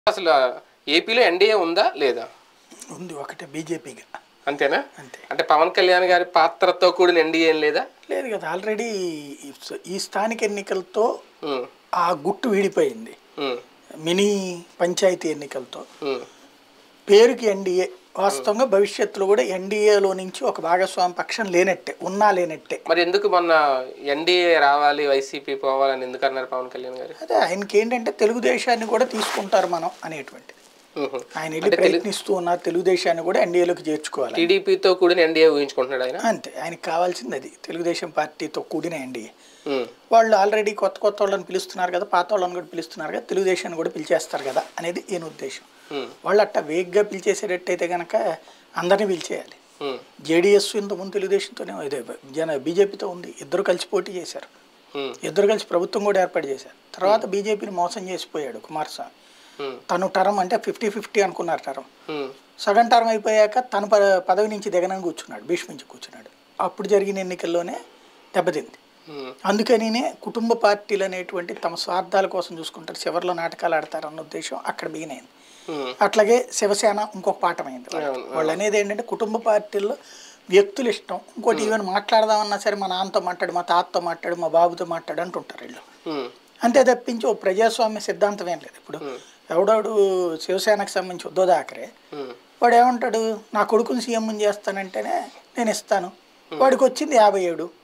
అసలు ఏపీలో ఎన్డీఏ ఉందా లేదా ఉంది ఒకటే బీజేపీగా అంతేనా అంతే అంటే పవన్ కళ్యాణ్ గారి పాత్రతో కూడిన ఎన్డీఏ ఏం లేదా లేదు కదా ఆల్రెడీ ఈ స్థానిక ఎన్నికలతో ఉమ్, ఆ గుట్టు వీడిపోయింది ఉమ్, మినీ పంచాయతీ ఎన్నికలతో ఉమ్, పేరుకి ఎన్డీఏ వాస్తవంగా భవిష్యత్తులో కూడా ఎన్డీఏలో నుంచి ఒక భాగస్వామి పక్షం లేనట్టే ఉన్నా లేనట్టే మరి ఎందుకు మొన్న ఎన్డీఏ రావాలి వైసీపీ పోవాలని ఎందుకు అన్నారు పవన్ కళ్యాణ్ గారు అదే ఆయనకి ఏంటంటే తెలుగుదేశాన్ని కూడా తీసుకుంటారు మనం అనేటువంటిది ఉహు. ఆయన వెళ్ళి ప్రయత్నిస్తూ ఉన్నారు తెలుగుదేశాన్ని కూడా ఎన్డీఏలోకి చేర్చుకోవాలి టీడీపీతో కూడిన ఎన్డీఏ ఊహించుకుంటున్నాడు ఆయన అంతే ఆయనకి కావాల్సింది అది తెలుగుదేశం పార్టీతో కూడిన ఎన్డీఏ ఉమ్, వాళ్ళు ఆల్రెడీ కొత్త కొత్త వాళ్ళని పిలుస్తున్నారు కదా పాత వాళ్ళని కూడా పిలుస్తున్నారు కదా తెలుగుదేశాన్ని కూడా పిలిచేస్తారు కదా అనేది ఈయన ఉద్దేశం ఉమ్, వాళ్ళు అట్టా వేగ్గా పిలిచేసేటట్టయితే కనుక అందరినీ పిలిచేయాలి ఉమ్, జేడీఎస్ ఇంతకుముందు తెలుగుదేశంతోనే ఇదే జన బీజేపీతో ఉంది ఇద్దరు కలిసి పోటీ చేశారు ఉమ్, ఇద్దరు కలిసి ప్రభుత్వం కూడా ఏర్పాటు చేశారు తర్వాత బీజేపీని మోసం చేసిపోయాడు కుమారస్వామి ఉమ్, తను టర్మ్ అంటే ఫిఫ్టీ ఫిఫ్టీ అనుకున్నారు టర్మ్ ఉమ్, సగం టర్మ్ అయిపోయాక తను ప- పదవి నుంచి దిగనని కూర్చున్నాడు భీష్మించి కూర్చున్నాడు అప్పుడు జరిగిన ఎన్నికల్లోనే దెబ్బతింది ఉమ్, అందుకనినే కుటుంబ పార్టీలు అనేటువంటి తమ స్వార్థాల కోసం చూసుకుంటారు చివరిలో నాటకాలు ఆడతారు అన్న ఉద్దేశం అక్కడ బిగినైంది ఉమ్, అట్లాగే శివసేన ఇంకొక పాఠమైంది వాళ్ళకి. అవును, వాళ్ళు అనేది ఏంటంటే కుటుంబ పార్టీల్లో వ్యక్తులు ఇష్టం ఇంకోటి ఈవెన్ మాట్లాడదామన్నా సరే మా నాన్నతో మాట్లాడు మా తాతతో మాట్లాడు మా బాబుతో మాట్లాడు అంటుంటారు వీళ్ళు ఉమ్, అంతే తప్పించి ఓ ప్రజాస్వామ్య సిద్ధాంతం ఏం లేదు ఇప్పుడు ఎవడోడు శివసేనకు సంబంధించి ఉద్దోదాకరే ఉమ్, వాడు ఏమంటాడు నా కొడుకుని సీఎం చేస్తానంటేనే నేను ఇస్తాను వాడికి వచ్చింది యాభై ఏడు